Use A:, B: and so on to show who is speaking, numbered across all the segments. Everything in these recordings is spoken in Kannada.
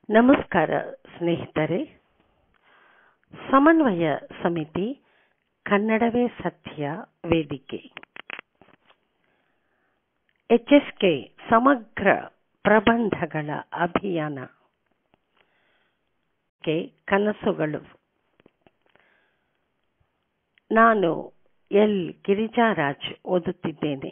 A: ನಮಸ್ಕಾರ ಸ್ನೇಹಿತರೆ ಸಮನ್ವಯ ಸಮಿತಿ ಕನ್ನಡವೇ ಸತ್ಯ ವೇದಿಕೆ ಎಚ್ಎಸ್ಕೆ ಸಮಗ್ರ ಪ್ರಬಂಧಗಳ ಅಭಿಯಾನ ಕೆ ಕನಸುಗಳು ನಾನು ಎಲ್ ಗಿರಿಜಾರಾಜ್ ಓದುತ್ತಿದ್ದೇನೆ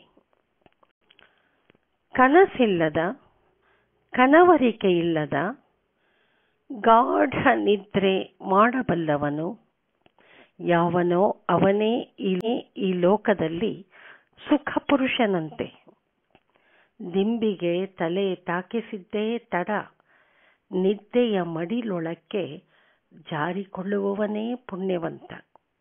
A: ಕನಸಿಲ್ಲದ ಕನವರಿಕೆಯಿಲ್ಲದ ಗಾಢ ನಿದ್ರೆ ಮಾಡಬಲ್ಲವನು ಯಾವನೋ ಅವನೇ ಈ ಲೋಕದಲ್ಲಿ ಸುಖ ಪುರುಷನಂತೆ ದಿಂಬಿಗೆ ತಲೆ ತಾಕಿಸಿದ್ದೇ ತಡ ನಿದ್ದೆಯ ಮಡಿಲೊಳಕ್ಕೆ ಜಾರಿಕೊಳ್ಳುವವನೇ ಪುಣ್ಯವಂತ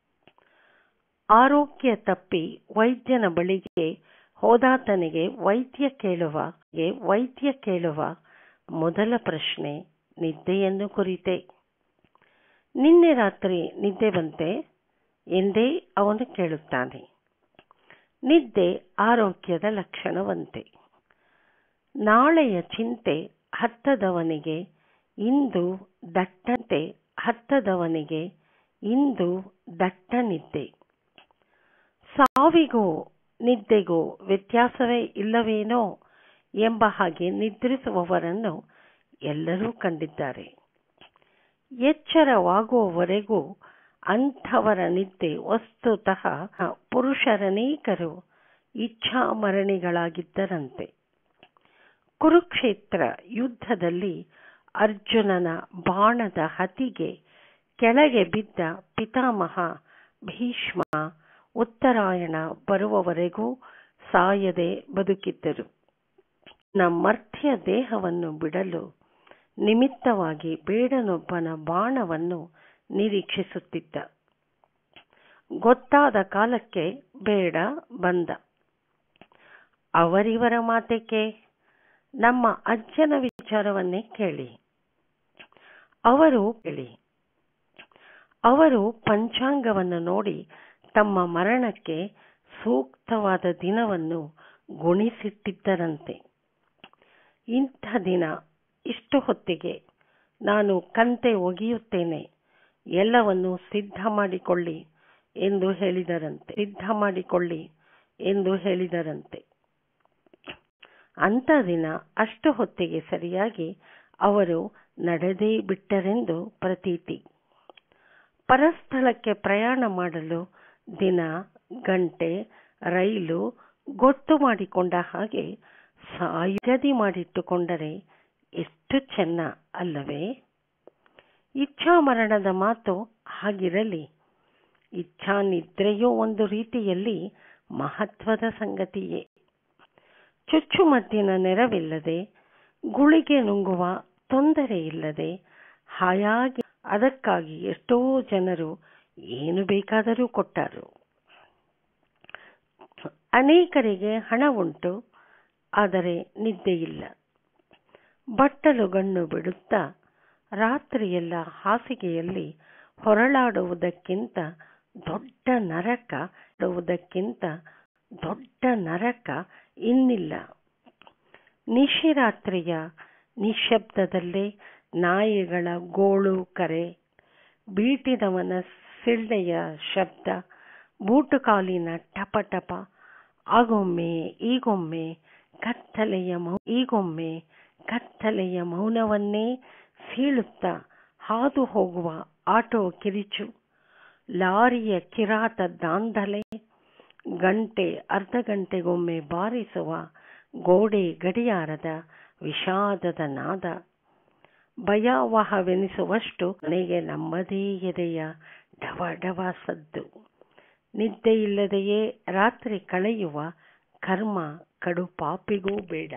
A: ಆರೋಗ್ಯ ತಪ್ಪಿ ವೈದ್ಯನ ಬಳಿಗೆ ಹೋದಾತನಿಗೆ ವೈದ್ಯ ಕೇಳುವ ವೈದ್ಯ ಕೇಳುವ ಮೊದಲ ಪ್ರಶ್ನೆ ನಿದ್ದೆಯನ್ನು ಕುರಿತೆ ನಿನ್ನೆ ರಾತ್ರಿ ನಿದ್ದೆ ಬಂತೆ ಎಂದೇ ಅವನು ಕೇಳುತ್ತಾನೆ ನಿದ್ದೆ ಆರೋಗ್ಯದ ಲಕ್ಷಣವಂತೆ ನಾಳೆಯ ಚಿಂತೆ ಹತ್ತದವನಿಗೆ ಇಂದು ದಟ್ಟಂತೆ ಹತ್ತದವನಿಗೆ ಇಂದು ದಟ್ಟ ನಿದ್ದೆ ಸಾವಿಗೂ ನಿದ್ದೆಗೂ ವ್ಯತ್ಯಾಸವೇ ಇಲ್ಲವೇನೋ ಎಂಬ ಹಾಗೆ ನಿದ್ರಿಸುವವರನ್ನು ಎಲ್ಲರೂ ಕಂಡಿದ್ದಾರೆ ಎಚ್ಚರವಾಗುವವರೆಗೂ ಅಂಥವರ ನಿದ್ದೆ ವಸ್ತುತಃ ಪುರುಷರನೇಕರು ಇಚ್ಛಾಮರಣಿಗಳಾಗಿದ್ದರಂತೆ ಕುರುಕ್ಷೇತ್ರ ಯುದ್ಧದಲ್ಲಿ ಅರ್ಜುನನ ಬಾಣದ ಹತಿಗೆ ಕೆಳಗೆ ಬಿದ್ದ ಪಿತಾಮಹ ಭೀಷ್ಮ ಉತ್ತರಾಯಣ ಬರುವವರೆಗೂ ಸಾಯದೆ ಬದುಕಿದ್ದರು ನಮ್ಮರ್ಥ್ಯ ದೇಹವನ್ನು ಬಿಡಲು ನಿಮಿತ್ತವಾಗಿ ಬೇಡನೊಬ್ಬನ ಬಾಣವನ್ನು ನಿರೀಕ್ಷಿಸುತ್ತಿದ್ದ ಗೊತ್ತಾದ ಕಾಲಕ್ಕೆ ಬೇಡ ಬಂದ ಅವರಿವರ ಮಾತೆಕೆ ನಮ್ಮ ಅಜ್ಜನ ವಿಚಾರವನ್ನೇ ಕೇಳಿ ಅವರು ಕೇಳಿ ಅವರು ಪಂಚಾಂಗವನ್ನು ನೋಡಿ ತಮ್ಮ ಮರಣಕ್ಕೆ ಸೂಕ್ತವಾದ ದಿನವನ್ನು ಗುಣಿಸಿಟ್ಟಿದ್ದರಂತೆ ಇಂಥ ದಿನ ಇಷ್ಟು ಹೊತ್ತಿಗೆ ನಾನು ಕಂತೆ ಒಗೆಯುತ್ತೇನೆ ಎಲ್ಲವನ್ನು ಸಿದ್ಧ ಮಾಡಿಕೊಳ್ಳಿ ಎಂದು ಹೇಳಿದರಂತೆ ಸಿದ್ಧ ಮಾಡಿಕೊಳ್ಳಿ ಎಂದು ಹೇಳಿದರಂತೆ ಅಂಥ ದಿನ ಅಷ್ಟು ಹೊತ್ತಿಗೆ ಸರಿಯಾಗಿ ಅವರು ನಡೆದೇ ಬಿಟ್ಟರೆಂದು ಪ್ರತೀತಿ ಪರಸ್ಥಳಕ್ಕೆ ಪ್ರಯಾಣ ಮಾಡಲು ದಿನ ಗಂಟೆ ರೈಲು ಗೊತ್ತು ಮಾಡಿಕೊಂಡ ಹಾಗೆ ಸಾಯುಗದಿ ಮಾಡಿಟ್ಟುಕೊಂಡರೆ ಎಷ್ಟು ಚೆನ್ನ ಅಲ್ಲವೇ ಇಚ್ಛಾಮರಣದ ಮಾತು ಹಾಗಿರಲಿ ಇಚ್ಛಾ ನಿದ್ರೆಯೂ ಒಂದು ರೀತಿಯಲ್ಲಿ ಮಹತ್ವದ ಸಂಗತಿಯೇ ಚುಚ್ಚುಮದ್ದಿನ ನೆರವಿಲ್ಲದೆ ಗುಳಿಗೆ ನುಂಗುವ ತೊಂದರೆ ಇಲ್ಲದೆ ಹಾಯಾಗಿ ಅದಕ್ಕಾಗಿ ಎಷ್ಟೋ ಜನರು ಏನು ಬೇಕಾದರೂ ಕೊಟ್ಟರು ಅನೇಕರಿಗೆ ಹಣ ಉಂಟು ಆದರೆ ನಿದ್ದೆಯಿಲ್ಲ ಬಟ್ಟಲು ಗಣ್ಣು ಬಿಡುತ್ತಾ ರಾತ್ರಿಯೆಲ್ಲ ಹಾಸಿಗೆಯಲ್ಲಿ ಹೊರಳಾಡುವುದಕ್ಕಿಂತ ದೊಡ್ಡ ನರಕ ಇಡುವುದಕ್ಕಿಂತ ದೊಡ್ಡ ನರಕ ಇನ್ನಿಲ್ಲ ನಿಶಿರಾತ್ರಿಯ ನಿಶಬ್ದದಲ್ಲೇ ನಾಯಿಗಳ ಗೋಳು ಕರೆ ಬೀಟಿದವನ ಸಿಳ್ಳೆಯ ಶಬ್ದ ಬೂಟುಕಾಲಿನ ಟಪ ಟಪ ಆಗೊಮ್ಮೆ ಈಗೊಮ್ಮೆ ಕತ್ತಲೆಯ ಮೌ ಈಗೊಮ್ಮೆ ಕತ್ತಲೆಯ ಮೌನವನ್ನೇ ಸೀಳುತ್ತಾ ಹಾದು ಹೋಗುವ ಆಟೋ ಕಿರಿಚು ಲಾರಿಯ ಕಿರಾತ ದಾಂಧಲೆ ಗಂಟೆ ಅರ್ಧ ಗಂಟೆಗೊಮ್ಮೆ ಬಾರಿಸುವ ಗೋಡೆ ಗಡಿಯಾರದ ವಿಷಾದದ ನಾದ ಭಯಾವಹವೆನಿಸುವಷ್ಟು ಮನೆಗೆ ನಮ್ಮದೇ ಎದೆಯ ಡವ ಡವ ಸದ್ದು ನಿದ್ದೆಯಿಲ್ಲದೆಯೇ ರಾತ್ರಿ ಕಳೆಯುವ ಕರ್ಮ ಕಡು ಪಾಪಿಗೂ ಬೇಡ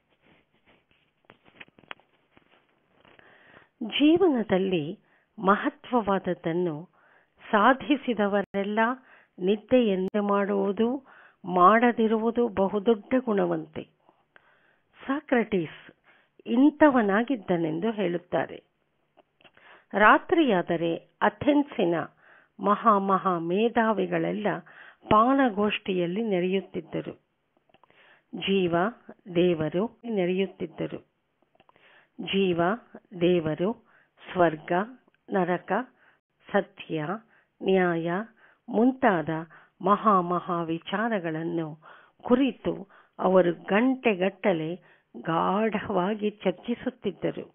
A: ಜೀವನದಲ್ಲಿ ಮಹತ್ವವಾದದ್ದನ್ನು ಸಾಧಿಸಿದವರೆಲ್ಲ ನಿದ್ದೆಯನ್ನೇ ಮಾಡುವುದು ಮಾಡದಿರುವುದು ಬಹುದೊಡ್ಡ ಗುಣವಂತೆ ಸಾಕ್ರಟೀಸ್ ಇಂಥವನಾಗಿದ್ದನೆಂದು ಹೇಳುತ್ತಾರೆ ರಾತ್ರಿಯಾದರೆ ಅಥೆನ್ಸಿನ ಮಹಾ ಮಹಾ ಮೇಧಾವಿಗಳೆಲ್ಲ ಪಾನಗೋಷ್ಠಿಯಲ್ಲಿ ನೆರೆಯುತ್ತಿದ್ದರು ಜೀವ ದೇವರು ನೆರೆಯುತ್ತಿದ್ದರು ಜೀವ ದೇವರು ಸ್ವರ್ಗ ನರಕ ಸತ್ಯ ನ್ಯಾಯ ಮುಂತಾದ ಮಹಾ ಮಹಾ ವಿಚಾರಗಳನ್ನು ಕುರಿತು ಅವರು ಗಂಟೆಗಟ್ಟಲೆ ಗಾಢವಾಗಿ ಚರ್ಚಿಸುತ್ತಿದ್ದರು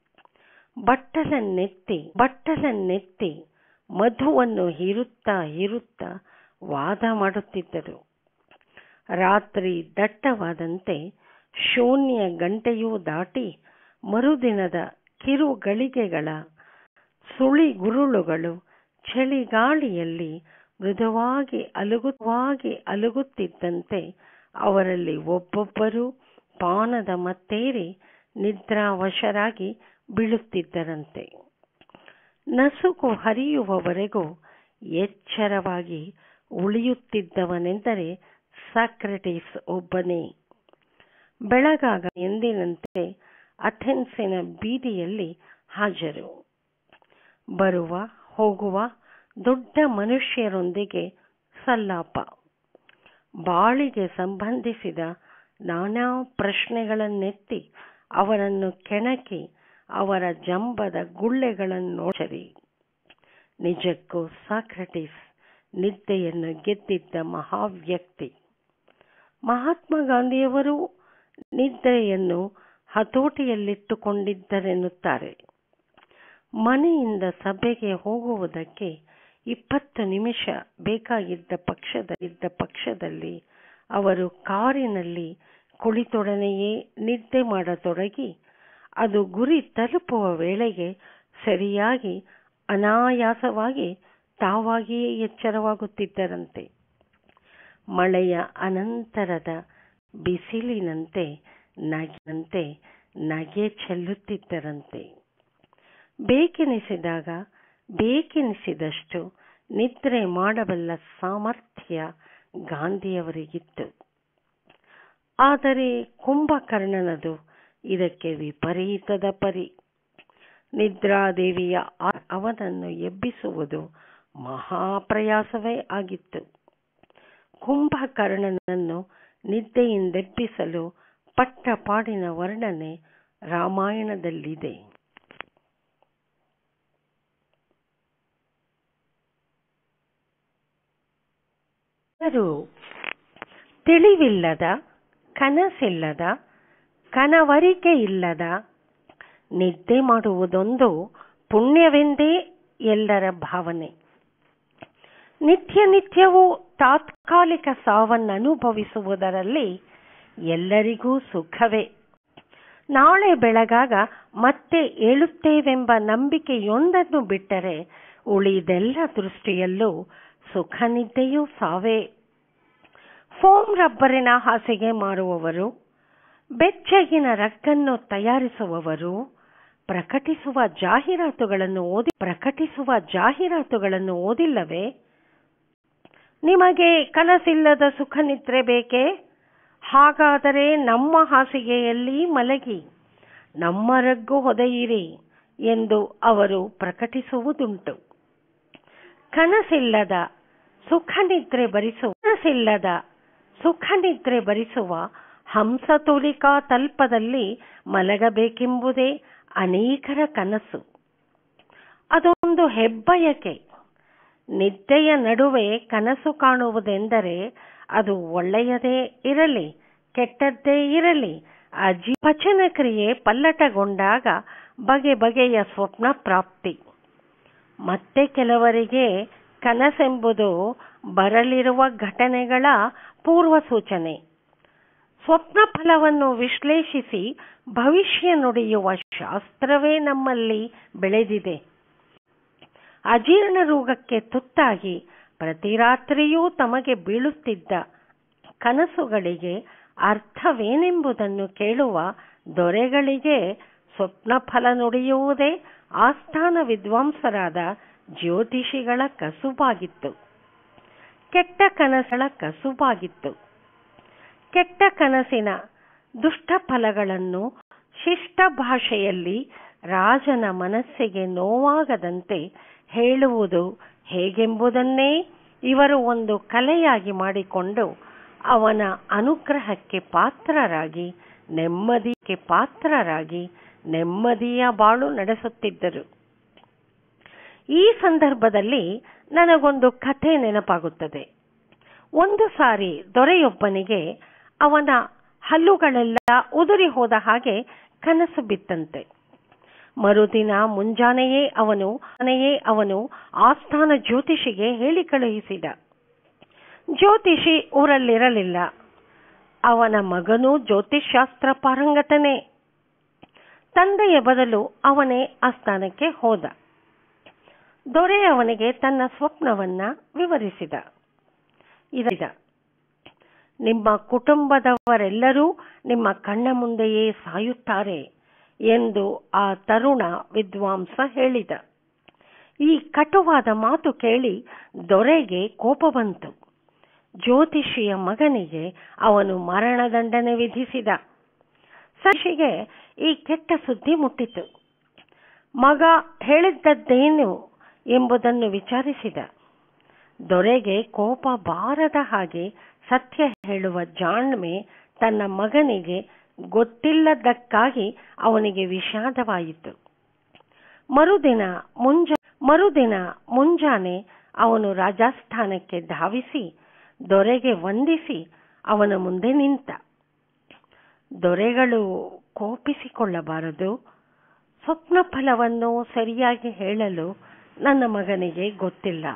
A: ಬಟ್ಟಲನ್ನೆತ್ತಿ ಬಟ್ಟಲನ್ನೆತ್ತಿ ಮಧುವನ್ನು ಹೀರುತ್ತಾ ಹೀರುತ್ತಾ ವಾದ ಮಾಡುತ್ತಿದ್ದರು ರಾತ್ರಿ ದಟ್ಟವಾದಂತೆ ಶೂನ್ಯ ಗಂಟೆಯೂ ದಾಟಿ ಮರುದಿನದ ಕಿರು ಗಳಿಗೆಗಳ ಸುಳಿಗುರುಳುಗಳು ಚಳಿಗಾಳಿಯಲ್ಲಿ ಮೃದುವಾಗಿ ಅಲುಗುವಾಗಿ ಅಲುಗುತ್ತಿದ್ದಂತೆ ಅವರಲ್ಲಿ ಒಬ್ಬೊಬ್ಬರು ಪಾನದ ಮತ್ತೇರಿ ನಿದ್ರಾವಶರಾಗಿ ಬೀಳುತ್ತಿದ್ದರಂತೆ ನಸುಕು ಹರಿಯುವವರೆಗೂ ಎಚ್ಚರವಾಗಿ ಉಳಿಯುತ್ತಿದ್ದವನೆಂದರೆ ಸಾಕ್ರೆಟಿಸ್ ಒಬ್ಬನೇ ಬೆಳಗಾಗ ಎಂದಿನಂತೆ ಅಥೆನ್ಸಿನ ಬೀದಿಯಲ್ಲಿ ಹಾಜರು ಬರುವ ಹೋಗುವ ದೊಡ್ಡ ಮನುಷ್ಯರೊಂದಿಗೆ ಸಲ್ಲಾಪ ಬಾಳಿಗೆ ಸಂಬಂಧಿಸಿದ ನಾನಾ ಪ್ರಶ್ನೆಗಳನ್ನೆತ್ತಿ ಅವರನ್ನು ಕೆಣಕಿ ಅವರ ಜಂಬದ ಗುಳ್ಳೆಗಳನ್ನೋಚರಿ ನಿಜಕ್ಕೂ ಸಾಕ್ರಟಿಸ್ ನಿದ್ದೆಯನ್ನು ಗೆದ್ದಿದ್ದ ಮಹಾವ್ಯಕ್ತಿ ಮಹಾತ್ಮ ಗಾಂಧಿಯವರು ನಿದ್ರೆಯನ್ನು ಹತೋಟಿಯಲ್ಲಿಟ್ಟುಕೊಂಡಿದ್ದರೆನ್ನುತ್ತಾರೆ ಮನೆಯಿಂದ ಸಭೆಗೆ ಹೋಗುವುದಕ್ಕೆ ಇಪ್ಪತ್ತು ನಿಮಿಷ ಬೇಕಾಗಿದ್ದ ಪಕ್ಷದಲ್ಲಿದ್ದ ಪಕ್ಷದಲ್ಲಿ ಅವರು ಕಾರಿನಲ್ಲಿ ಕುಳಿತೊಡನೆಯೇ ನಿದ್ದೆ ಮಾಡತೊಡಗಿ ಅದು ಗುರಿ ತಲುಪುವ ವೇಳೆಗೆ ಸರಿಯಾಗಿ ಅನಾಯಾಸವಾಗಿ ತಾವಾಗಿಯೇ ಎಚ್ಚರವಾಗುತ್ತಿದ್ದರಂತೆ ಮಳೆಯ ಅನಂತರದ ಬಿಸಿಲಿನಂತೆ ನಗೆನಂತೆ ನಗೆ ಚೆಲ್ಲುತ್ತಿದ್ದರಂತೆ ಬೇಕೆನಿಸಿದಾಗ ಬೇಕೆನಿಸಿದಷ್ಟು ನಿದ್ರೆ ಮಾಡಬಲ್ಲ ಸಾಮರ್ಥ್ಯ ಗಾಂಧಿಯವರಿಗಿತ್ತು ಆದರೆ ಕುಂಭಕರ್ಣನದು ಇದಕ್ಕೆ ವಿಪರೀತದ ಪರಿ ನಿದ್ರಾದೇವಿಯ ಅವನನ್ನು ಎಬ್ಬಿಸುವುದು ಮಹಾಪ್ರಯಾಸವೇ ಆಗಿತ್ತು ಕುಂಭಕರ್ಣನನ್ನು ನಿದ್ದೆಯಿಂದೆಬ್ಬಿಸಲು ಪಟ್ಟಪಾಡಿನ ವರ್ಣನೆ ರಾಮಾಯಣದಲ್ಲಿದೆ ತಿಳಿವಿಲ್ಲದ ಕನಸಿಲ್ಲದ ಕನವರಿಕೆ ಇಲ್ಲದ ನಿದ್ದೆ ಮಾಡುವುದೊಂದು ಪುಣ್ಯವೆಂದೇ ಎಲ್ಲರ ಭಾವನೆ ನಿತ್ಯ ನಿತ್ಯವೂ ತಾತ್ಕಾಲಿಕ ಸಾವನ್ನು ಅನುಭವಿಸುವುದರಲ್ಲಿ ಎಲ್ಲರಿಗೂ ಸುಖವೇ ನಾಳೆ ಬೆಳಗಾಗ ಮತ್ತೆ ಏಳುತ್ತೇವೆಂಬ ನಂಬಿಕೆಯೊಂದನ್ನು ಬಿಟ್ಟರೆ ಉಳಿದೆಲ್ಲ ದೃಷ್ಟಿಯಲ್ಲೂ ಸುಖ ನಿದ್ದೆಯೂ ಸಾವೇ ಫೋಮ್ ರಬ್ಬರಿನ ಹಾಸಿಗೆ ಮಾರುವವರು ಬೆಚ್ಚಗಿನ ರಗ್ಗನ್ನು ತಯಾರಿಸುವವರು ಪ್ರಕಟಿಸುವ ಜಾಹೀರಾತುಗಳನ್ನು ಓದಿ ಪ್ರಕಟಿಸುವ ಜಾಹೀರಾತುಗಳನ್ನು ಓದಿಲ್ಲವೇ ನಿಮಗೆ ಕನಸಿಲ್ಲದ ಸುಖ ನಿದ್ರೆ ಬೇಕೇ ಹಾಗಾದರೆ ನಮ್ಮ ಹಾಸಿಗೆಯಲ್ಲಿ ಮಲಗಿ ನಮ್ಮ ರಗ್ಗು ಹೊದೆಯಿರಿ ಎಂದು ಅವರು ಪ್ರಕಟಿಸುವುದುಂಟು ಕನಸಿಲ್ಲದ ಸುಖ ನಿದ್ರೆ ಭರಿಸುವ ಕನಸಿಲ್ಲದ ಸುಖ ನಿದ್ರೆ ಭರಿಸುವ ಹಂಸತೂಲಿಕಾ ತಲ್ಪದಲ್ಲಿ ಮಲಗಬೇಕೆಂಬುದೇ ಅನೇಕರ ಕನಸು ಅದೊಂದು ಹೆಬ್ಬಯಕೆ ನಿದ್ದೆಯ ನಡುವೆ ಕನಸು ಕಾಣುವುದೆಂದರೆ ಅದು ಒಳ್ಳೆಯದೇ ಇರಲಿ ಕೆಟ್ಟದ್ದೇ ಇರಲಿ ಅಜಿ ಪಚನ ಕ್ರಿಯೆ ಪಲ್ಲಟಗೊಂಡಾಗ ಬಗೆ ಬಗೆಯ ಸ್ವಪ್ನ ಪ್ರಾಪ್ತಿ ಮತ್ತೆ ಕೆಲವರಿಗೆ ಕನಸೆಂಬುದು ಬರಲಿರುವ ಘಟನೆಗಳ ಪೂರ್ವ ಸೂಚನೆ ಸ್ವಪ್ನ ಫಲವನ್ನು ವಿಶ್ಲೇಷಿಸಿ ಭವಿಷ್ಯ ನುಡಿಯುವ ಶಾಸ್ತ್ರವೇ ನಮ್ಮಲ್ಲಿ ಬೆಳೆದಿದೆ ಅಜೀರ್ಣ ರೋಗಕ್ಕೆ ತುತ್ತಾಗಿ ಪ್ರತಿ ರಾತ್ರಿಯೂ ತಮಗೆ ಬೀಳುತ್ತಿದ್ದ ಕನಸುಗಳಿಗೆ ಅರ್ಥವೇನೆಂಬುದನ್ನು ಕೇಳುವ ದೊರೆಗಳಿಗೆ ಸ್ವಪ್ನ ಫಲ ನುಡಿಯುವುದೇ ಆಸ್ಥಾನ ವಿದ್ವಾಂಸರಾದ ಜ್ಯೋತಿಷಿಗಳ ಕಸುಬಾಗಿತ್ತು ಕೆಟ್ಟ ಕನಸಳ ಕಸುಬಾಗಿತ್ತು ಕೆಟ್ಟ ಕನಸಿನ ದುಷ್ಟ ಫಲಗಳನ್ನು ಶಿಷ್ಟ ಭಾಷೆಯಲ್ಲಿ ರಾಜನ ಮನಸ್ಸಿಗೆ ನೋವಾಗದಂತೆ ಹೇಳುವುದು ಹೇಗೆಂಬುದನ್ನೇ ಇವರು ಒಂದು ಕಲೆಯಾಗಿ ಮಾಡಿಕೊಂಡು ಅವನ ಅನುಗ್ರಹಕ್ಕೆ ಪಾತ್ರರಾಗಿ ನೆಮ್ಮದಿಗೆ ಪಾತ್ರರಾಗಿ ನೆಮ್ಮದಿಯ ಬಾಳು ನಡೆಸುತ್ತಿದ್ದರು ಈ ಸಂದರ್ಭದಲ್ಲಿ ನನಗೊಂದು ಕಥೆ ನೆನಪಾಗುತ್ತದೆ ಒಂದು ಸಾರಿ ದೊರೆಯೊಬ್ಬನಿಗೆ ಅವನ ಹಲ್ಲುಗಳೆಲ್ಲ ಉದುರಿ ಹೋದ ಹಾಗೆ ಕನಸು ಬಿತ್ತಂತೆ ಮರುದಿನ ಮುಂಜಾನೆಯೇ ಅವನು ಮನೆಯೇ ಅವನು ಆಸ್ಥಾನ ಜ್ಯೋತಿಷಿಗೆ ಹೇಳಿ ಕಳುಹಿಸಿದ ಜ್ಯೋತಿಷಿ ಊರಲ್ಲಿರಲಿಲ್ಲ ಅವನ ಮಗನೂ ಜ್ಯೋತಿಷ್ಶಾಸ್ತ್ರ ಪಾರಂಗತನೇ ತಂದೆಯ ಬದಲು ಅವನೇ ಆಸ್ಥಾನಕ್ಕೆ ಹೋದ ದೊರೆ ಅವನಿಗೆ ತನ್ನ ಸ್ವಪ್ನವನ್ನ ವಿವರಿಸಿದ ಇದ ನಿಮ್ಮ ಕುಟುಂಬದವರೆಲ್ಲರೂ ನಿಮ್ಮ ಕಣ್ಣ ಮುಂದೆಯೇ ಸಾಯುತ್ತಾರೆ ಎಂದು ಆ ತರುಣ ವಿದ್ವಾಂಸ ಹೇಳಿದ ಈ ಕಟುವಾದ ಮಾತು ಕೇಳಿ ದೊರೆಗೆ ಕೋಪ ಬಂತು ಜ್ಯೋತಿಷಿಯ ಮಗನಿಗೆ ಅವನು ಮರಣದಂಡನೆ ವಿಧಿಸಿದ ಸಶಿಗೆ ಈ ಕೆಟ್ಟ ಸುದ್ದಿ ಮುಟ್ಟಿತು ಮಗ ಹೇಳಿದ್ದದ್ದೇನು ಎಂಬುದನ್ನು ವಿಚಾರಿಸಿದ ದೊರೆಗೆ ಕೋಪ ಬಾರದ ಹಾಗೆ ಸತ್ಯ ಹೇಳುವ ಜಾಣ್ಮೆ ತನ್ನ ಮಗನಿಗೆ ಗೊತ್ತಿಲ್ಲದಕ್ಕಾಗಿ ಅವನಿಗೆ ವಿಷಾದವಾಯಿತು ಮರುದಿನ ಮುಂಜ ಮರುದಿನ ಮುಂಜಾನೆ ಅವನು ರಾಜಸ್ಥಾನಕ್ಕೆ ಧಾವಿಸಿ ದೊರೆಗೆ ವಂದಿಸಿ ಅವನ ಮುಂದೆ ನಿಂತ ದೊರೆಗಳು ಕೋಪಿಸಿಕೊಳ್ಳಬಾರದು ಸ್ವಪ್ನ ಫಲವನ್ನು ಸರಿಯಾಗಿ ಹೇಳಲು ನನ್ನ ಮಗನಿಗೆ ಗೊತ್ತಿಲ್ಲ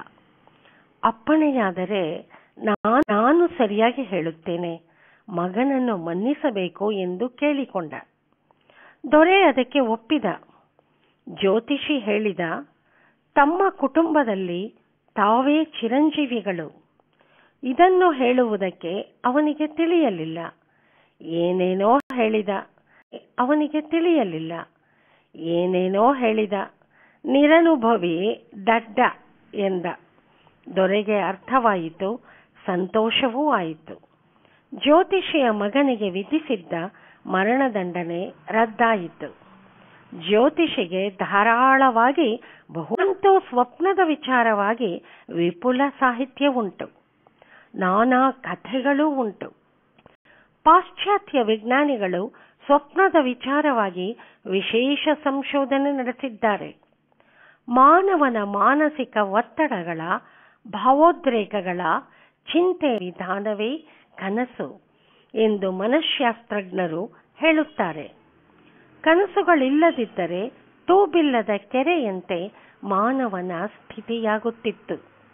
A: ಅಪ್ಪಣೆಯಾದರೆ ನಾನು ಸರಿಯಾಗಿ ಹೇಳುತ್ತೇನೆ ಮಗನನ್ನು ಮನ್ನಿಸಬೇಕು ಎಂದು ಕೇಳಿಕೊಂಡ ದೊರೆ ಅದಕ್ಕೆ ಒಪ್ಪಿದ ಜ್ಯೋತಿಷಿ ಹೇಳಿದ ತಮ್ಮ ಕುಟುಂಬದಲ್ಲಿ ತಾವೇ ಚಿರಂಜೀವಿಗಳು ಇದನ್ನು ಹೇಳುವುದಕ್ಕೆ ಅವನಿಗೆ ತಿಳಿಯಲಿಲ್ಲ ಏನೇನೋ ಹೇಳಿದ ಅವನಿಗೆ ತಿಳಿಯಲಿಲ್ಲ ಏನೇನೋ ಹೇಳಿದ ನಿರನುಭವಿ ದಡ್ಡ ಎಂದ ದೊರೆಗೆ ಅರ್ಥವಾಯಿತು ಸಂತೋಷವೂ ಆಯಿತು ಜ್ಯೋತಿಷಿಯ ಮಗನಿಗೆ ವಿಧಿಸಿದ್ದ ಮರಣದಂಡನೆ ರದ್ದಾಯಿತು ಜ್ಯೋತಿಷಿಗೆ ಧಾರಾಳವಾಗಿ ಬಹುಂತೂ ಸ್ವಪ್ನದ ವಿಚಾರವಾಗಿ ವಿಪುಲ ಸಾಹಿತ್ಯ ಉಂಟು ನಾನಾ ಕಥೆಗಳೂ ಉಂಟು ಪಾಶ್ಚಾತ್ಯ ವಿಜ್ಞಾನಿಗಳು ಸ್ವಪ್ನದ ವಿಚಾರವಾಗಿ ವಿಶೇಷ ಸಂಶೋಧನೆ ನಡೆಸಿದ್ದಾರೆ ಮಾನವನ ಮಾನಸಿಕ ಒತ್ತಡಗಳ ಭಾವೋದ್ರೇಕಗಳ ಚಿಂತೆ ವಿಧಾನವೇ ಕನಸು ಎಂದು ಮನಃಶಾಸ್ತ್ರಜ್ಞರು ಹೇಳುತ್ತಾರೆ ಕನಸುಗಳಿಲ್ಲದಿದ್ದರೆ ತೂಬಿಲ್ಲದ ಕೆರೆಯಂತೆ ಮಾನವನ ಸ್ಥಿತಿಯಾಗುತ್ತಿತ್ತು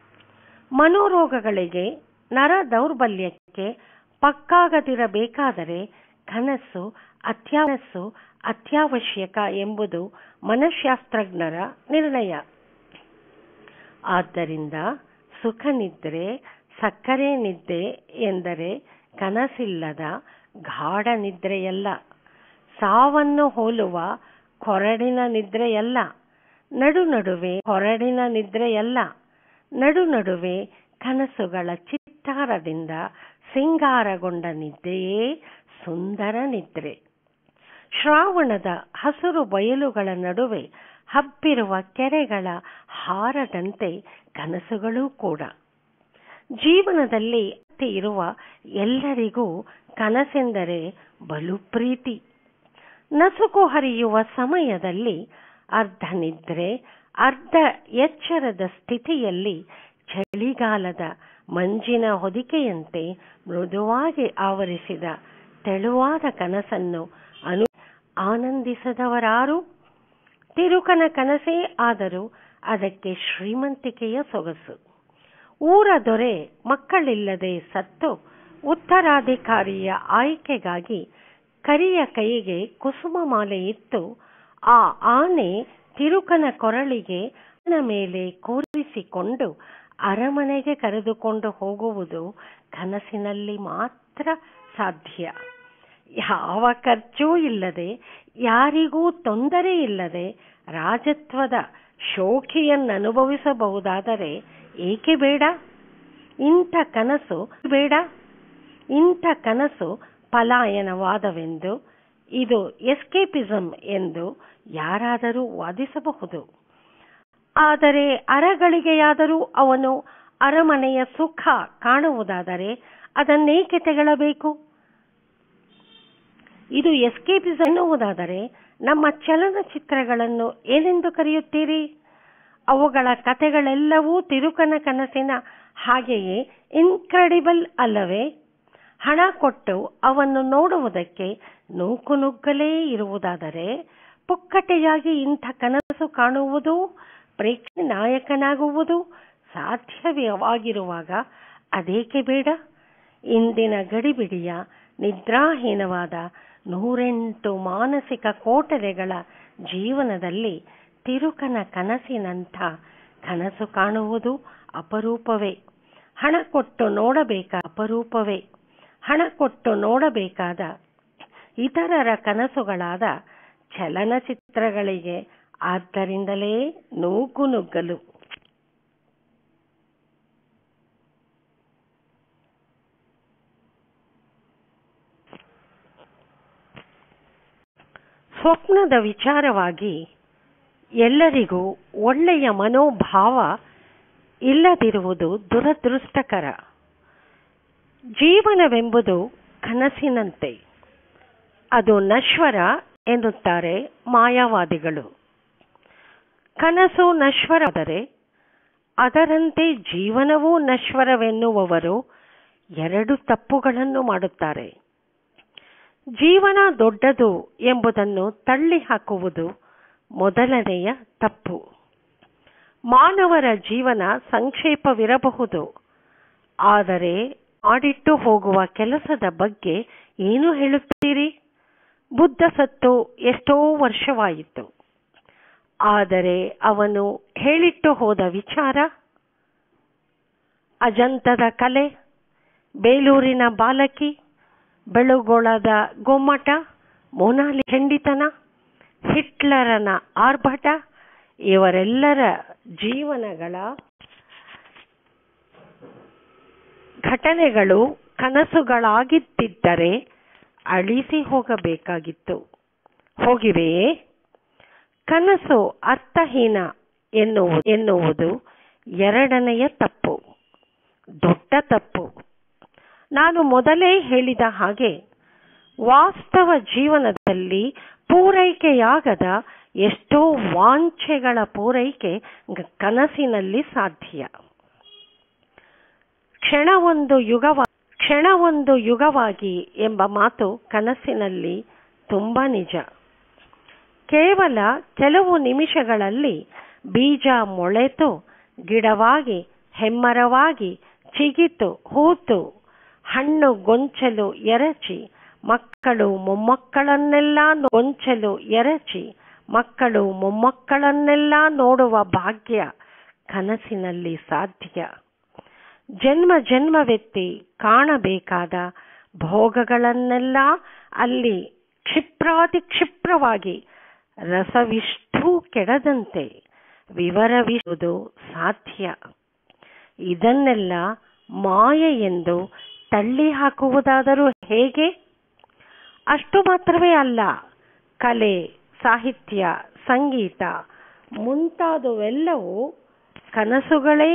A: ಮನೋರೋಗಗಳಿಗೆ ನರ ದೌರ್ಬಲ್ಯಕ್ಕೆ ಪಕ್ಕಾಗದಿರಬೇಕಾದರೆ ಕನಸು ಅತ್ಯಾವಸ್ಸು ಅತ್ಯವಶ್ಯಕ ಎಂಬುದು ಮನಃಶಾಸ್ತ್ರಜ್ಞರ ನಿರ್ಣಯ ಆದ್ದರಿಂದ ಸುಖ ನಿದ್ರೆ ಸಕ್ಕರೆ ನಿದ್ದೆ ಎಂದರೆ ಕನಸಿಲ್ಲದ ಗಾಢ ನಿದ್ರೆಯಲ್ಲ ಸಾವನ್ನು ಹೋಲುವ ಕೊರಡಿನ ನಿದ್ರೆಯಲ್ಲ ನಡು ನಡುವೆ ಕೊರಡಿನ ನಿದ್ರೆಯಲ್ಲ ನಡು ನಡುವೆ ಕನಸುಗಳ ಚಿತ್ತಾರದಿಂದ ಸಿಂಗಾರಗೊಂಡ ನಿದ್ದೆಯೇ ಸುಂದರ ನಿದ್ರೆ ಶ್ರಾವಣದ ಹಸುರು ಬಯಲುಗಳ ನಡುವೆ ಹಬ್ಬಿರುವ ಕೆರೆಗಳ ಹಾರದಂತೆ ಕನಸುಗಳೂ ಕೂಡ ಜೀವನದಲ್ಲಿ ಇರುವ ಎಲ್ಲರಿಗೂ ಕನಸೆಂದರೆ ಬಲು ಪ್ರೀತಿ ನಸುಕು ಹರಿಯುವ ಸಮಯದಲ್ಲಿ ಅರ್ಧ ನಿದ್ರೆ ಅರ್ಧ ಎಚ್ಚರದ ಸ್ಥಿತಿಯಲ್ಲಿ ಚಳಿಗಾಲದ ಮಂಜಿನ ಹೊದಿಕೆಯಂತೆ ಮೃದುವಾಗಿ ಆವರಿಸಿದ ತೆಳುವಾದ ಕನಸನ್ನು ಅನು ಆನಂದಿಸದವರಾರು ತಿರುಕನ ಕನಸೇ ಆದರೂ ಅದಕ್ಕೆ ಶ್ರೀಮಂತಿಕೆಯ ಸೊಗಸು ಊರ ದೊರೆ ಮಕ್ಕಳಿಲ್ಲದೆ ಸತ್ತು ಉತ್ತರಾಧಿಕಾರಿಯ ಆಯ್ಕೆಗಾಗಿ ಕರಿಯ ಕೈಗೆ ಕುಸುಮ ಮಾಲೆ ಇತ್ತು ಆ ಆನೆ ತಿರುಕನ ಕೊರಳಿಗೆ ಮೇಲೆ ಕೂರಿಸಿಕೊಂಡು ಅರಮನೆಗೆ ಕರೆದುಕೊಂಡು ಹೋಗುವುದು ಕನಸಿನಲ್ಲಿ ಮಾತ್ರ ಸಾಧ್ಯ ಯಾವ ಖರ್ಚೂ ಇಲ್ಲದೆ ಯಾರಿಗೂ ತೊಂದರೆ ಇಲ್ಲದೆ ರಾಜತ್ವದ ಶೋಕಿಯನ್ನನುಭವಿಸಬಹುದಾದರೆ ಏಕೆ ಬೇಡ ಇಂಥ ಕನಸು ಬೇಡ ಇಂಥ ಕನಸು ಪಲಾಯನವಾದವೆಂದು ಇದು ಎಸ್ಕೇಪಿಸಂ ಎಂದು ಯಾರಾದರೂ ವಾದಿಸಬಹುದು ಆದರೆ ಅರಗಳಿಗೆಯಾದರೂ ಅವನು ಅರಮನೆಯ ಸುಖ ಕಾಣುವುದಾದರೆ ಅದನ್ನೇಕೆ ತೆಗಳಬೇಕು ಇದು ಎಸ್ಕೇಪಿಸಂ ಎನ್ನುವುದಾದರೆ ನಮ್ಮ ಚಲನಚಿತ್ರಗಳನ್ನು ಏನೆಂದು ಕರೆಯುತ್ತೀರಿ ಅವುಗಳ ಕಥೆಗಳೆಲ್ಲವೂ ತಿರುಕನ ಕನಸಿನ ಹಾಗೆಯೇ ಇನ್ಕ್ರೆಡಿಬಲ್ ಅಲ್ಲವೇ ಹಣ ಕೊಟ್ಟು ಅವನ್ನು ನೋಡುವುದಕ್ಕೆ ನೂಕುನುಗ್ಗಲೇ ಇರುವುದಾದರೆ ಪುಕ್ಕಟೆಯಾಗಿ ಇಂಥ ಕನಸು ಕಾಣುವುದು ಪ್ರೇಕ್ಷಕ ನಾಯಕನಾಗುವುದು ಸಾಧ್ಯವಾಗಿರುವಾಗ ಅದೇಕೆ ಬೇಡ ಇಂದಿನ ಗಡಿಬಿಡಿಯ ನಿದ್ರಾಹೀನವಾದ ನೂರೆಂಟು ಮಾನಸಿಕ ಕೋಟರೆಗಳ ಜೀವನದಲ್ಲಿ ತಿರುಕನ ಕನಸಿನಂಥ ಕನಸು ಕಾಣುವುದು ಅಪರೂಪವೇ ಹಣ ಕೊಟ್ಟು ನೋಡಬೇಕ ಅಪರೂಪವೇ ಹಣ ಕೊಟ್ಟು ನೋಡಬೇಕಾದ ಇತರರ ಕನಸುಗಳಾದ ಚಲನಚಿತ್ರಗಳಿಗೆ ಆದ್ದರಿಂದಲೇ ನೂಕುನುಗ್ಗಲು ಸ್ವಪ್ನದ ವಿಚಾರವಾಗಿ ಎಲ್ಲರಿಗೂ ಒಳ್ಳೆಯ ಮನೋಭಾವ ಇಲ್ಲದಿರುವುದು ದುರದೃಷ್ಟಕರ ಜೀವನವೆಂಬುದು ಕನಸಿನಂತೆ ಅದು ನಶ್ವರ ಎನ್ನುತ್ತಾರೆ ಮಾಯಾವಾದಿಗಳು ಕನಸು ನಶ್ವರವಾದರೆ ಅದರಂತೆ ಜೀವನವೂ ನಶ್ವರವೆನ್ನುವವರು ಎರಡು ತಪ್ಪುಗಳನ್ನು ಮಾಡುತ್ತಾರೆ ಜೀವನ ದೊಡ್ಡದು ಎಂಬುದನ್ನು ತಳ್ಳಿ ಹಾಕುವುದು ಮೊದಲನೆಯ ತಪ್ಪು ಮಾನವರ ಜೀವನ ಸಂಕ್ಷೇಪವಿರಬಹುದು ಆದರೆ ಮಾಡಿಟ್ಟು ಹೋಗುವ ಕೆಲಸದ ಬಗ್ಗೆ ಏನು ಹೇಳುತ್ತೀರಿ ಬುದ್ಧ ಸತ್ತು ಎಷ್ಟೋ ವರ್ಷವಾಯಿತು ಆದರೆ ಅವನು ಹೇಳಿಟ್ಟು ಹೋದ ವಿಚಾರ ಅಜಂತದ ಕಲೆ ಬೇಲೂರಿನ ಬಾಲಕಿ ಬೆಳುಗೊಳದ ಗೊಮ್ಮಟ ಮೊನಾಲಿ ಖಂಡಿತನ ಹಿಟ್ಲರನ ಆರ್ಭಟ ಇವರೆಲ್ಲರ ಜೀವನಗಳ ಘಟನೆಗಳು ಕನಸುಗಳಾಗಿದ್ದರೆ ಅಳಿಸಿ ಹೋಗಬೇಕಾಗಿತ್ತು ಹೋಗಿವೆಯೇ ಕನಸು ಅರ್ಥಹೀನ ಎನ್ನುವುದು ಎನ್ನುವುದು ಎರಡನೆಯ ತಪ್ಪು ದೊಡ್ಡ ತಪ್ಪು ನಾನು ಮೊದಲೇ ಹೇಳಿದ ಹಾಗೆ ವಾಸ್ತವ ಜೀವನದಲ್ಲಿ ಪೂರೈಕೆಯಾಗದ ಎಷ್ಟೋ ವಾಂಛೆಗಳ ಪೂರೈಕೆ ಕನಸಿನಲ್ಲಿ ಸಾಧ್ಯ ಕ್ಷಣವೊಂದು ಯುಗವ ಕ್ಷಣವೊಂದು ಯುಗವಾಗಿ ಎಂಬ ಮಾತು ಕನಸಿನಲ್ಲಿ ತುಂಬ ನಿಜ ಕೇವಲ ಕೆಲವು ನಿಮಿಷಗಳಲ್ಲಿ ಬೀಜ ಮೊಳೆತು ಗಿಡವಾಗಿ ಹೆಮ್ಮರವಾಗಿ ಚಿಗಿತು ಹೂತು ಹಣ್ಣು ಗೊಂಚಲು ಎರಚಿ ಮಕ್ಕಳು ಮೊಮ್ಮಕ್ಕಳನ್ನೆಲ್ಲ ಗೊಂಚಲು ಎರಚಿ ಮಕ್ಕಳು ಮೊಮ್ಮಕ್ಕಳನ್ನೆಲ್ಲ ನೋಡುವ ಭಾಗ್ಯ ಕನಸಿನಲ್ಲಿ ಸಾಧ್ಯ ಜನ್ಮ ಜನ್ಮವೆತ್ತಿ ಕಾಣಬೇಕಾದ ಭೋಗಗಳನ್ನೆಲ್ಲ ಅಲ್ಲಿ ಕ್ಷಿಪ್ರಾತಿ ಕ್ಷಿಪ್ರವಾಗಿ ರಸವಿಷ್ಟು ಕೆಡದಂತೆ ವಿವರವಿಸುವುದು ಸಾಧ್ಯ ಇದನ್ನೆಲ್ಲ ಮಾಯೆ ಎಂದು ತಳ್ಳಿ ಹಾಕುವುದಾದರೂ ಹೇಗೆ ಅಷ್ಟು ಮಾತ್ರವೇ ಅಲ್ಲ ಕಲೆ ಸಾಹಿತ್ಯ ಸಂಗೀತ ಮುಂತಾದವೆಲ್ಲವೂ ಕನಸುಗಳೇ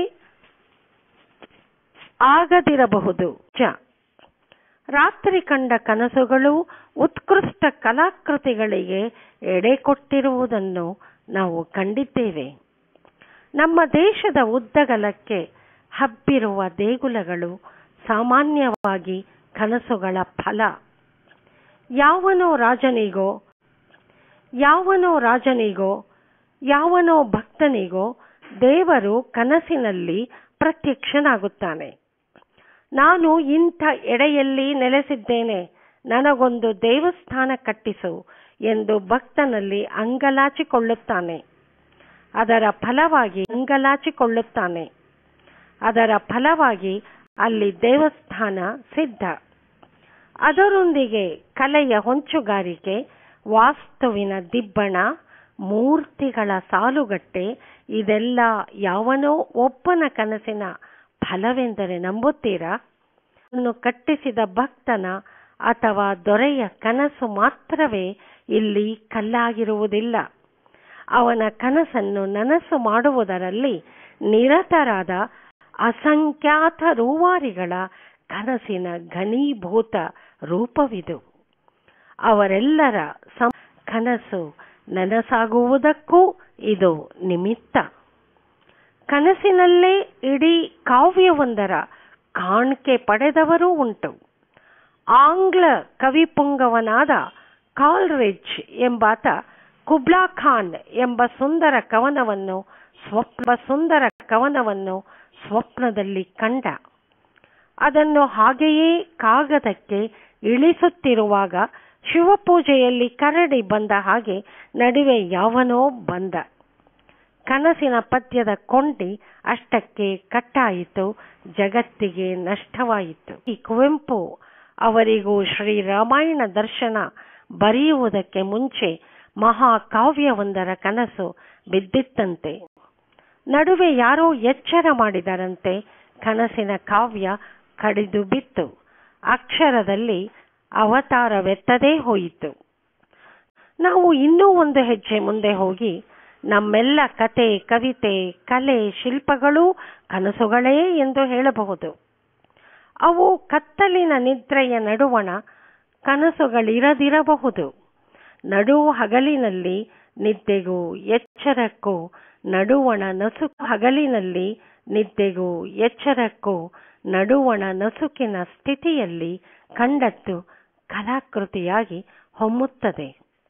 A: ಆಗದಿರಬಹುದು ಚ ರಾತ್ರಿ ಕಂಡ ಕನಸುಗಳು ಉತ್ಕೃಷ್ಟ ಕಲಾಕೃತಿಗಳಿಗೆ ಎಡೆ ಕೊಟ್ಟಿರುವುದನ್ನು ನಾವು ಕಂಡಿದ್ದೇವೆ ನಮ್ಮ ದೇಶದ ಉದ್ದಗಲಕ್ಕೆ ಹಬ್ಬಿರುವ ದೇಗುಲಗಳು ಸಾಮಾನ್ಯವಾಗಿ ಕನಸುಗಳ ಫಲ ಯಾವನೋ ರಾಜನಿಗೋ ಯಾವನೋ ರಾಜನಿಗೋ ಯಾವನೋ ಭಕ್ತನಿಗೋ ದೇವರು ಕನಸಿನಲ್ಲಿ ಪ್ರತ್ಯಕ್ಷನಾಗುತ್ತಾನೆ ನಾನು ಇಂಥ ಎಡೆಯಲ್ಲಿ ನೆಲೆಸಿದ್ದೇನೆ ನನಗೊಂದು ದೇವಸ್ಥಾನ ಕಟ್ಟಿಸು ಎಂದು ಭಕ್ತನಲ್ಲಿ ಅಂಗಲಾಚಿಕೊಳ್ಳುತ್ತಾನೆ ಅದರ ಫಲವಾಗಿ ಅಂಗಲಾಚಿಕೊಳ್ಳುತ್ತಾನೆ ಅದರ ಫಲವಾಗಿ ಅಲ್ಲಿ ದೇವಸ್ಥಾನ ಸಿದ್ಧ ಅದರೊಂದಿಗೆ ಕಲೆಯ ಹೊಂಚುಗಾರಿಕೆ ವಾಸ್ತುವಿನ ದಿಬ್ಬಣ ಮೂರ್ತಿಗಳ ಸಾಲುಗಟ್ಟೆ ಇದೆಲ್ಲ ಯಾವನೋ ಒಬ್ಬನ ಕನಸಿನ ಫಲವೆಂದರೆ ನಂಬುತ್ತೀರಾ ಅನ್ನು ಕಟ್ಟಿಸಿದ ಭಕ್ತನ ಅಥವಾ ದೊರೆಯ ಕನಸು ಮಾತ್ರವೇ ಇಲ್ಲಿ ಕಲ್ಲಾಗಿರುವುದಿಲ್ಲ ಅವನ ಕನಸನ್ನು ನನಸು ಮಾಡುವುದರಲ್ಲಿ ನಿರತರಾದ ಅಸಂಖ್ಯಾತ ರೂವಾರಿಗಳ ಕನಸಿನ ಘನೀಭೂತ ರೂಪವಿದು ಅವರೆಲ್ಲರ ಸಂ ಕನಸು ನನಸಾಗುವುದಕ್ಕೂ ಇದು ನಿಮಿತ್ತ ಕನಸಿನಲ್ಲೇ ಇಡೀ ಕಾವ್ಯವೊಂದರ ಕಾಣಿಕೆ ಪಡೆದವರೂ ಉಂಟು ಆಂಗ್ಲ ಕವಿಪುಂಗವನಾದ ಕಾಲ್ರಿಡ್ಜ್ ಎಂಬಾತ ಕುಬ್ಲಾ ಖಾನ್ ಎಂಬ ಸುಂದರ ಕವನವನ್ನು ಸ್ವಪ್ನ ಸುಂದರ ಕವನವನ್ನು ಸ್ವಪ್ನದಲ್ಲಿ ಕಂಡ ಅದನ್ನು ಹಾಗೆಯೇ ಕಾಗದಕ್ಕೆ ಇಳಿಸುತ್ತಿರುವಾಗ ಶಿವಪೂಜೆಯಲ್ಲಿ ಕರಡಿ ಬಂದ ಹಾಗೆ ನಡುವೆ ಯಾವನೋ ಬಂದ ಕನಸಿನ ಪದ್ಯದ ಕೊಂಡಿ ಅಷ್ಟಕ್ಕೆ ಕಟ್ಟಾಯಿತು ಜಗತ್ತಿಗೆ ನಷ್ಟವಾಯಿತು ಈ ಕುವೆಂಪು ಅವರಿಗೂ ಶ್ರೀರಾಮಾಯಣ ದರ್ಶನ ಬರೆಯುವುದಕ್ಕೆ ಮುಂಚೆ ಮಹಾಕಾವ್ಯವೊಂದರ ಕನಸು ಬಿದ್ದಿತ್ತಂತೆ ನಡುವೆ ಯಾರೋ ಎಚ್ಚರ ಮಾಡಿದರಂತೆ ಕನಸಿನ ಕಾವ್ಯ ಕಡಿದು ಬಿತ್ತು ಅಕ್ಷರದಲ್ಲಿ ಅವತಾರವೆತ್ತದೇ ಹೋಯಿತು ನಾವು ಇನ್ನೂ ಒಂದು ಹೆಜ್ಜೆ ಮುಂದೆ ಹೋಗಿ ನಮ್ಮೆಲ್ಲ ಕತೆ ಕವಿತೆ ಕಲೆ ಶಿಲ್ಪಗಳೂ ಕನಸುಗಳೇ ಎಂದು ಹೇಳಬಹುದು ಅವು ಕತ್ತಲಿನ ನಿದ್ರೆಯ ನಡುವಣ ಕನಸುಗಳಿರದಿರಬಹುದು ನಡು ಹಗಲಿನಲ್ಲಿ ನಿದ್ದೆಗೂ ಎಚ್ಚರಕ್ಕೂ ನಡುವಣ ನಸುಕು ಹಗಲಿನಲ್ಲಿ ನಿದ್ದೆಗೂ ಎಚ್ಚರಕ್ಕೂ ನಡುವಣ ನಸುಕಿನ ಸ್ಥಿತಿಯಲ್ಲಿ ಕಂಡದ್ದು ಕಲಾಕೃತಿಯಾಗಿ ಹೊಮ್ಮುತ್ತದೆ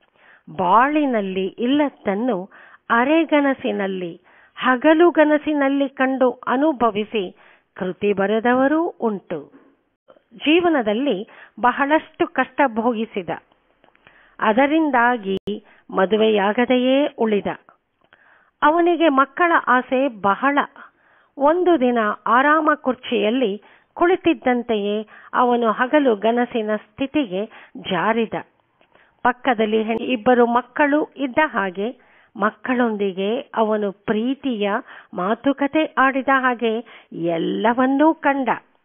A: ಬಾಳಿನಲ್ಲಿ ಇಲ್ಲದ್ದನ್ನು ಅರೆಗನಸಿನಲ್ಲಿ ಹಗಲುಗನಸಿನಲ್ಲಿ ಕಂಡು ಅನುಭವಿಸಿ ಕೃತಿ ಬರೆದವರೂ ಉಂಟು ಜೀವನದಲ್ಲಿ ಬಹಳಷ್ಟು ಕಷ್ಟ ಭೋಗಿಸಿದ ಅದರಿಂದಾಗಿ ಮದುವೆಯಾಗದೆಯೇ ಉಳಿದ ಅವನಿಗೆ ಮಕ್ಕಳ ಆಸೆ ಬಹಳ ಒಂದು ದಿನ ಆರಾಮ ಕುರ್ಚಿಯಲ್ಲಿ ಕುಳಿತಿದ್ದಂತೆಯೇ ಅವನು ಹಗಲು ಗನಸಿನ ಸ್ಥಿತಿಗೆ ಜಾರಿದ ಪಕ್ಕದಲ್ಲಿ ಇಬ್ಬರು ಮಕ್ಕಳು ಇದ್ದ ಹಾಗೆ ಮಕ್ಕಳೊಂದಿಗೆ ಅವನು ಪ್ರೀತಿಯ ಮಾತುಕತೆ ಆಡಿದ ಹಾಗೆ ಎಲ್ಲವನ್ನೂ ಕಂಡ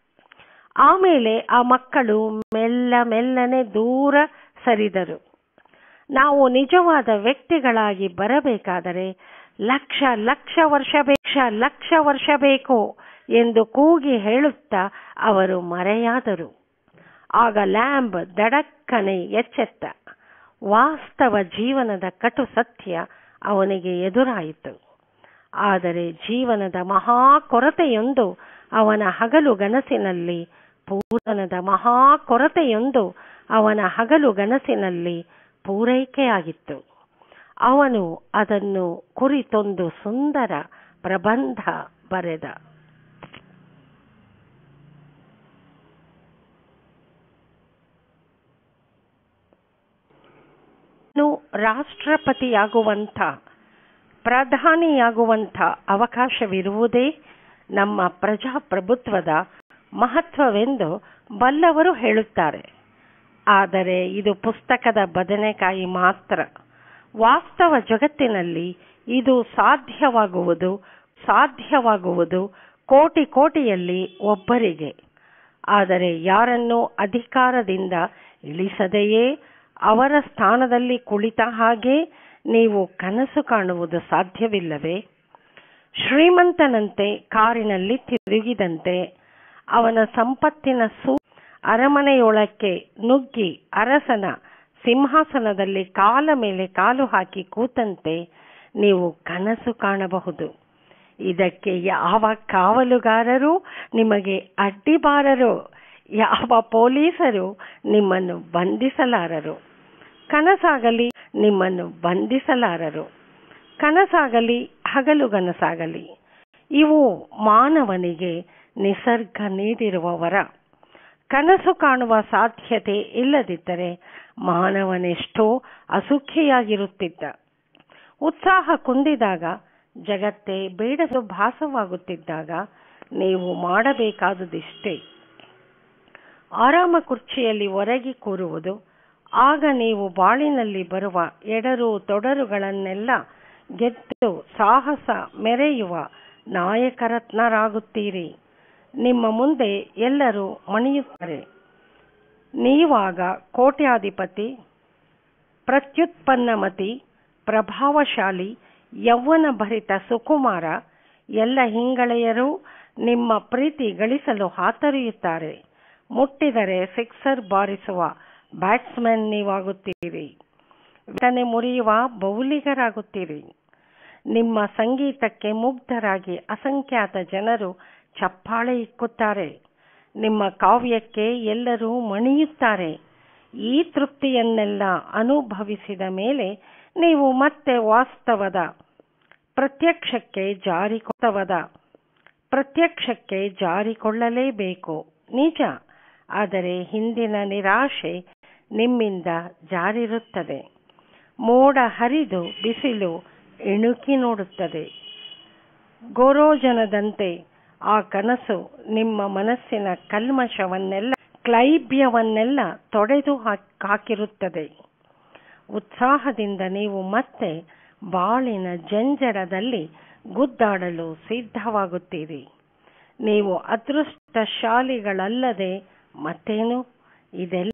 A: ಆಮೇಲೆ ಆ ಮಕ್ಕಳು ಮೆಲ್ಲ ಮೆಲ್ಲನೆ ದೂರ ಸರಿದರು ನಾವು ನಿಜವಾದ ವ್ಯಕ್ತಿಗಳಾಗಿ ಬರಬೇಕಾದರೆ ಲಕ್ಷ ಲಕ್ಷ ವರ್ಷ ಲಕ್ಷ ಲಕ್ಷ ವರ್ಷ ಬೇಕು ಎಂದು ಕೂಗಿ ಹೇಳುತ್ತಾ ಅವರು ಮರೆಯಾದರು ಆಗ ಲ್ಯಾಂಬ್ ದಡಕ್ಕನೆ ಎಚ್ಚೆತ್ತ ವಾಸ್ತವ ಜೀವನದ ಕಟು ಸತ್ಯ ಅವನಿಗೆ ಎದುರಾಯಿತು ಆದರೆ ಜೀವನದ ಮಹಾ ಕೊರತೆಯೊಂದು ಅವನ ಹಗಲು ಗನಸಿನಲ್ಲಿ ಪೂರನದ ಮಹಾ ಕೊರತೆಯೊಂದು ಅವನ ಹಗಲು ಗನಸಿನಲ್ಲಿ ಪೂರೈಕೆಯಾಗಿತ್ತು ಅವನು ಅದನ್ನು ಕುರಿತೊಂದು ಸುಂದರ ಪ್ರಬಂಧ ಬರೆದ ರಾಷ್ಟ್ರಪತಿಯಾಗುವಂಥ ಪ್ರಧಾನಿಯಾಗುವಂಥ ಅವಕಾಶವಿರುವುದೇ ನಮ್ಮ ಪ್ರಜಾಪ್ರಭುತ್ವದ ಮಹತ್ವವೆಂದು ಬಲ್ಲವರು ಹೇಳುತ್ತಾರೆ ಆದರೆ ಇದು ಪುಸ್ತಕದ ಬದನೆಕಾಯಿ ಮಾತ್ರ ವಾಸ್ತವ ಜಗತ್ತಿನಲ್ಲಿ ಇದು ಸಾಧ್ಯವಾಗುವುದು ಸಾಧ್ಯವಾಗುವುದು ಕೋಟಿ ಕೋಟಿಯಲ್ಲಿ ಒಬ್ಬರಿಗೆ ಆದರೆ ಯಾರನ್ನೂ ಅಧಿಕಾರದಿಂದ ಇಳಿಸದೆಯೇ ಅವರ ಸ್ಥಾನದಲ್ಲಿ ಕುಳಿತ ಹಾಗೆ ನೀವು ಕನಸು ಕಾಣುವುದು ಸಾಧ್ಯವಿಲ್ಲವೇ ಶ್ರೀಮಂತನಂತೆ ಕಾರಿನಲ್ಲಿ ತಿರುಗಿದಂತೆ ಅವನ ಸಂಪತ್ತಿನ ಸೂ ಅರಮನೆಯೊಳಕ್ಕೆ ನುಗ್ಗಿ ಅರಸನ ಸಿಂಹಾಸನದಲ್ಲಿ ಕಾಲ ಮೇಲೆ ಕಾಲು ಹಾಕಿ ಕೂತಂತೆ ನೀವು ಕನಸು ಕಾಣಬಹುದು ಇದಕ್ಕೆ ಯಾವ ಕಾವಲುಗಾರರು ನಿಮಗೆ ಅಡ್ಡಿಬಾರರು ಯಾವ ಪೊಲೀಸರು ನಿಮ್ಮನ್ನು ಬಂಧಿಸಲಾರರು ಕನಸಾಗಲಿ ನಿಮ್ಮನ್ನು ಬಂಧಿಸಲಾರರು ಕನಸಾಗಲಿ ಹಗಲುಗನಸಾಗಲಿ ಇವು ಮಾನವನಿಗೆ ನಿಸರ್ಗ ನೀಡಿರುವ ವರ ಕನಸು ಕಾಣುವ ಸಾಧ್ಯತೆ ಇಲ್ಲದಿದ್ದರೆ ಮಾನವನೆಷ್ಟೋ ಅಸುಖಿಯಾಗಿರುತ್ತಿದ್ದ ಉತ್ಸಾಹ ಕುಂದಿದಾಗ ಜಗತ್ತೇ ಬೇಡಲು ಭಾಸವಾಗುತ್ತಿದ್ದಾಗ ನೀವು ಮಾಡಬೇಕಾದುದಿಷ್ಟೇ ಆರಾಮ ಕುರ್ಚಿಯಲ್ಲಿ ಒರಗಿ ಕೂರುವುದು ಆಗ ನೀವು ಬಾಳಿನಲ್ಲಿ ಬರುವ ಎಡರು ತೊಡರುಗಳನ್ನೆಲ್ಲ ಗೆದ್ದು ಸಾಹಸ ಮೆರೆಯುವ ನಾಯಕರತ್ನರಾಗುತ್ತೀರಿ ನಿಮ್ಮ ಮುಂದೆ ಎಲ್ಲರೂ ಮಣಿಯುತ್ತಾರೆ ನೀವಾಗ ಕೋಟ್ಯಾಧಿಪತಿ ಪ್ರತ್ಯುತ್ಪನ್ನಮತಿ ಪ್ರಭಾವಶಾಲಿ ಯೌವನ ಭರಿತ ಸುಕುಮಾರ ಎಲ್ಲ ಹಿಂಗಳೆಯರೂ ನಿಮ್ಮ ಪ್ರೀತಿ ಗಳಿಸಲು ಹಾತೊರೆಯುತ್ತಾರೆ ಮುಟ್ಟಿದರೆ ಸಿಕ್ಸರ್ ಬಾರಿಸುವ ಬ್ಯಾಟ್ಸ್ಮನ್ ನೀವಾಗುತ್ತೀರಿ ಘಟನೆ ಮುರಿಯುವ ಬೌಲಿಗರಾಗುತ್ತೀರಿ ನಿಮ್ಮ ಸಂಗೀತಕ್ಕೆ ಮುಗ್ಧರಾಗಿ ಅಸಂಖ್ಯಾತ ಜನರು ಚಪ್ಪಾಳೆ ಇಕ್ಕುತ್ತಾರೆ ನಿಮ್ಮ ಕಾವ್ಯಕ್ಕೆ ಎಲ್ಲರೂ ಮಣಿಯುತ್ತಾರೆ ಈ ತೃಪ್ತಿಯನ್ನೆಲ್ಲ ಅನುಭವಿಸಿದ ಮೇಲೆ ನೀವು ಮತ್ತೆ ವಾಸ್ತವದ ಪ್ರತ್ಯಕ್ಷಕ್ಕೆ ಜಾರಿಕೊತ್ತವದ ಪ್ರತ್ಯಕ್ಷಕ್ಕೆ ಜಾರಿಕೊಳ್ಳಲೇಬೇಕು ನಿಜ ಆದರೆ ಹಿಂದಿನ ನಿರಾಶೆ ನಿಮ್ಮಿಂದ ಜಾರಿರುತ್ತದೆ ಮೋಡ ಹರಿದು ಬಿಸಿಲು ಇಣುಕಿ ನೋಡುತ್ತದೆ ಗೋರೋಜನದಂತೆ ಆ ಕನಸು ನಿಮ್ಮ ಮನಸ್ಸಿನ ಕಲ್ಮಶವನ್ನೆಲ್ಲ ಕ್ಲೈಬ್ಯವನ್ನೆಲ್ಲ ತೊಡೆದು ಹಾಕಿರುತ್ತದೆ ಉತ್ಸಾಹದಿಂದ ನೀವು ಮತ್ತೆ ಬಾಳಿನ ಜಂಜಡದಲ್ಲಿ ಗುದ್ದಾಡಲು ಸಿದ್ಧವಾಗುತ್ತೀರಿ ನೀವು ಅದೃಷ್ಟಶಾಲಿಗಳಲ್ಲದೆ ಮತ್ತೇನು ಇದೆಲ್ಲ